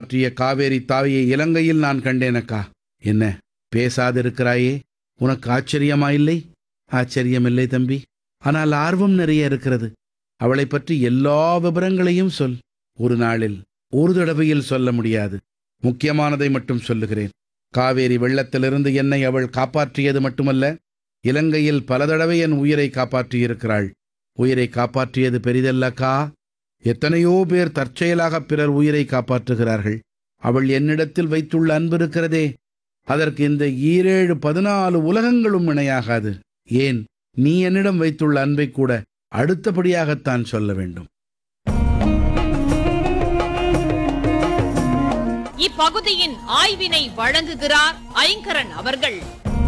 காப்பாற்றிய காவேரி தாயை இலங்கையில் நான் கண்டேனக்கா என்ன பேசாதிருக்கிறாயே உனக்கு ஆச்சரியமாயில்லை ஆச்சரியமில்லை தம்பி ஆனால் ஆர்வம் நிறைய இருக்கிறது அவளைப் பற்றி எல்லா விவரங்களையும் சொல் ஒரு நாளில் ஒரு தடவையில் சொல்ல முடியாது முக்கியமானதை மட்டும் சொல்லுகிறேன் காவேரி வெள்ளத்திலிருந்து என்னை அவள் காப்பாற்றியது மட்டுமல்ல இலங்கையில் பல தடவை என் உயிரை காப்பாற்றியிருக்கிறாள் உயிரை காப்பாற்றியது பெரிதல்லக்கா எத்தனையோ பேர் தற்செயலாக பிறர் உயிரை காப்பாற்றுகிறார்கள் அவள் என்னிடத்தில் வைத்துள்ள அன்பு இருக்கிறதே அதற்கு இந்த ஈரேழு பதினாலு உலகங்களும் இணையாகாது ஏன் நீ என்னிடம் வைத்துள்ள அன்பை கூட அடுத்தபடியாகத்தான் சொல்ல வேண்டும் இப்பகுதியின் ஆய்வினை வழங்குகிறார் ஐங்கரன் அவர்கள்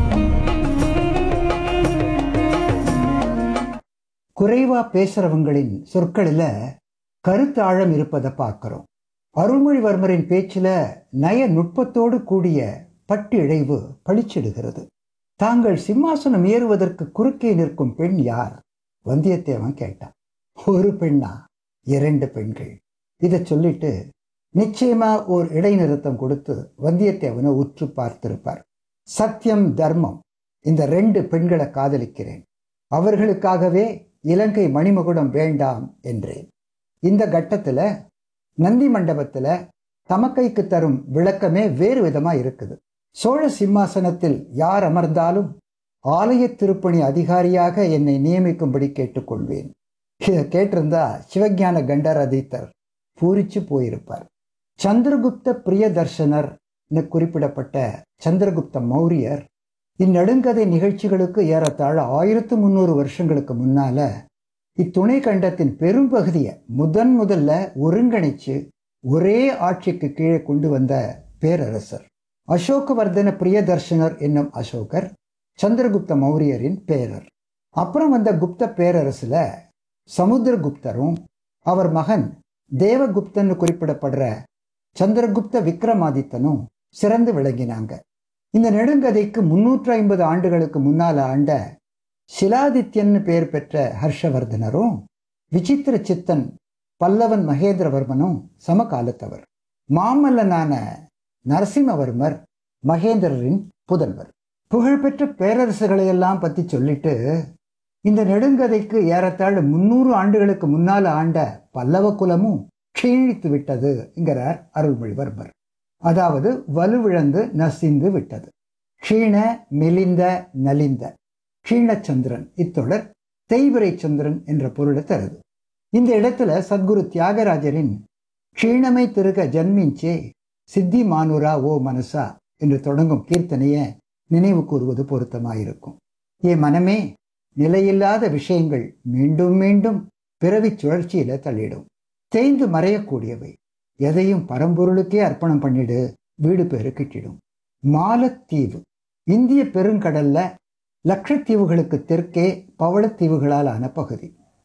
குறைவா பேசுறவங்களின் சொற்களில கருத்தாழம் இருப்பதை பார்க்கிறோம் அருள்மொழிவர்மரின் பேச்சுல நய நுட்பத்தோடு கூடிய பட்டு இழைவு பளிச்சிடுகிறது தாங்கள் சிம்மாசனம் ஏறுவதற்கு குறுக்கே நிற்கும் பெண் யார் வந்தியத்தேவன் கேட்டான் ஒரு பெண்ணா இரண்டு பெண்கள் இதை சொல்லிட்டு நிச்சயமா ஓர் இடைநிறுத்தம் கொடுத்து வந்தியத்தேவனை உற்று பார்த்திருப்பார் சத்தியம் தர்மம் இந்த ரெண்டு பெண்களை காதலிக்கிறேன் அவர்களுக்காகவே இலங்கை மணிமகுடம் வேண்டாம் என்றேன் இந்த கட்டத்துல நந்தி மண்டபத்துல தமக்கைக்கு தரும் விளக்கமே வேறு விதமா இருக்குது சோழ சிம்மாசனத்தில் யார் அமர்ந்தாலும் ஆலய திருப்பணி அதிகாரியாக என்னை நியமிக்கும்படி கேட்டுக்கொள்வேன் இதை கேட்டிருந்தா சிவஞான கண்டரதீத்தர் பூரிச்சு போயிருப்பார் சந்திரகுப்த பிரியதர்ஷனர் குறிப்பிடப்பட்ட சந்திரகுப்த மௌரியர் இந்நெடுங்கதை நிகழ்ச்சிகளுக்கு ஏறத்தாழ ஆயிரத்து முந்நூறு வருஷங்களுக்கு முன்னால இத்துணை கண்டத்தின் பெரும்பகுதியை முதன் முதல்ல ஒருங்கிணைச்சு ஒரே ஆட்சிக்கு கீழே கொண்டு வந்த பேரரசர் அசோகவர்தன பிரியதர்ஷனர் என்னும் அசோகர் சந்திரகுப்த மௌரியரின் பேரர் அப்புறம் வந்த குப்த பேரரசுல சமுத்திரகுப்தரும் அவர் மகன் தேவகுப்தன்னு குறிப்பிடப்படுற சந்திரகுப்த விக்ரமாதித்தனும் சிறந்து விளங்கினாங்க இந்த நெடுங்கதைக்கு முன்னூற்றி ஐம்பது ஆண்டுகளுக்கு முன்னால ஆண்ட சிலாதித்யன்னு பெயர் பெற்ற ஹர்ஷவர்தனரும் விசித்திர சித்தன் பல்லவன் மகேந்திரவர்மனும் சமகாலத்தவர் மாமல்லனான நரசிம்மவர்மர் மகேந்திரரின் புதல்வர் புகழ்பெற்ற பேரரசுகளையெல்லாம் பத்தி சொல்லிட்டு இந்த நெடுங்கதைக்கு ஏறத்தாழ முன்னூறு ஆண்டுகளுக்கு முன்னால் ஆண்ட பல்லவ குலமும் க்ஷீணித்து விட்டது என்கிறார் அருள்மொழிவர்மர் அதாவது வலுவிழந்து நசிந்து விட்டது க்ஷீண மெலிந்த நலிந்த க்ஷீணச்சந்திரன் இத்தொடர் தேய்பிரை சந்திரன் என்ற பொருளை தருது இந்த இடத்துல சத்குரு தியாகராஜரின் க்ஷீணமை திருக ஜன்மிஞ்சே சித்தி மானுரா ஓ மனசா என்று தொடங்கும் கீர்த்தனைய நினைவு கூறுவது பொருத்தமாயிருக்கும் ஏ மனமே நிலையில்லாத விஷயங்கள் மீண்டும் மீண்டும் பிறவிச் சுழற்சியில தள்ளிடும் தேய்ந்து மறையக்கூடியவை எதையும் பரம்பொருளுக்கே அர்ப்பணம் பண்ணிடு வீடு பேரு கிட்டிடும் மாலத்தீவு இந்திய பெருங்கடல்ல லட்சத்தீவுகளுக்கு தெற்கே பவளத்தீவுகளால் ஆன பகுதி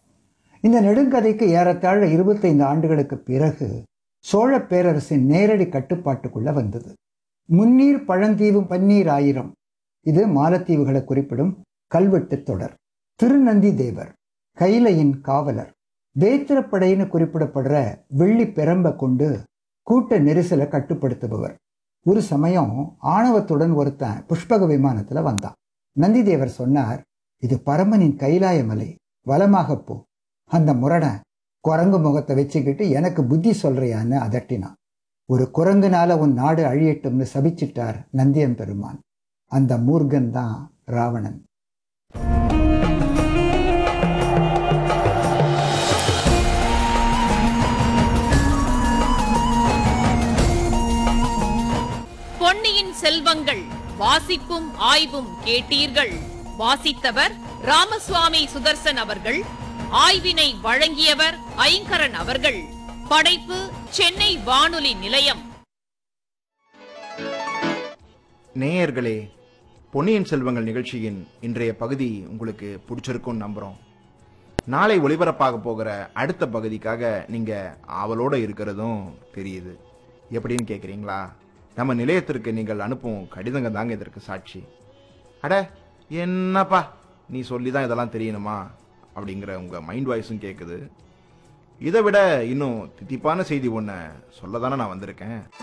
இந்த நெடுங்கதைக்கு ஏறத்தாழ இருபத்தைந்து ஆண்டுகளுக்கு பிறகு சோழ பேரரசின் நேரடி கட்டுப்பாட்டுக்குள்ள வந்தது முன்னீர் பழந்தீவு பன்னீர் ஆயிரம் இது மாலத்தீவுகளை குறிப்பிடும் கல்வெட்டு தொடர் திருநந்தி தேவர் கைலையின் காவலர் வேத்திரப்படைன்னு குறிப்பிடப்படுற வெள்ளி பெரம்ப கொண்டு கூட்ட நெரிசலை கட்டுப்படுத்துபவர் ஒரு சமயம் ஆணவத்துடன் ஒருத்தன் புஷ்பக விமானத்துல வந்தான் நந்திதேவர் சொன்னார் இது பரமனின் கைலாய மலை வலமாக போ அந்த முரணை குரங்கு முகத்தை வச்சுக்கிட்டு எனக்கு புத்தி சொல்றியான்னு அதட்டினான் ஒரு குரங்குனால உன் நாடு அழியட்டும்னு சபிச்சிட்டார் நந்தியம் பெருமான் அந்த மூர்கன் தான் ராவணன் பொன்னியின் செல்வங்கள் வாசிப்பும் ஆய்வும் கேட்டீர்கள் வாசித்தவர் ராமசுவாமி சுதர்சன் அவர்கள் ஆய்வினை வழங்கியவர் ஐங்கரன் அவர்கள் படைப்பு சென்னை வானொலி நிலையம் நேயர்களே பொன்னியின் செல்வங்கள் நிகழ்ச்சியின் இன்றைய பகுதி உங்களுக்கு பிடிச்சிருக்கும்னு நம்புகிறோம் நாளை ஒளிபரப்பாக போகிற அடுத்த பகுதிக்காக நீங்கள் ஆவலோட இருக்கிறதும் தெரியுது எப்படின்னு கேட்குறீங்களா நம்ம நிலையத்திற்கு நீங்கள் அனுப்பும் கடிதங்க தாங்க இதற்கு சாட்சி அட என்னப்பா நீ சொல்லி தான் இதெல்லாம் தெரியணுமா அப்படிங்கிற உங்கள் மைண்ட் வாய்ஸும் கேட்குது இதை விட இன்னும் தித்திப்பான செய்தி ஒன்று சொல்ல தானே நான் வந்திருக்கேன்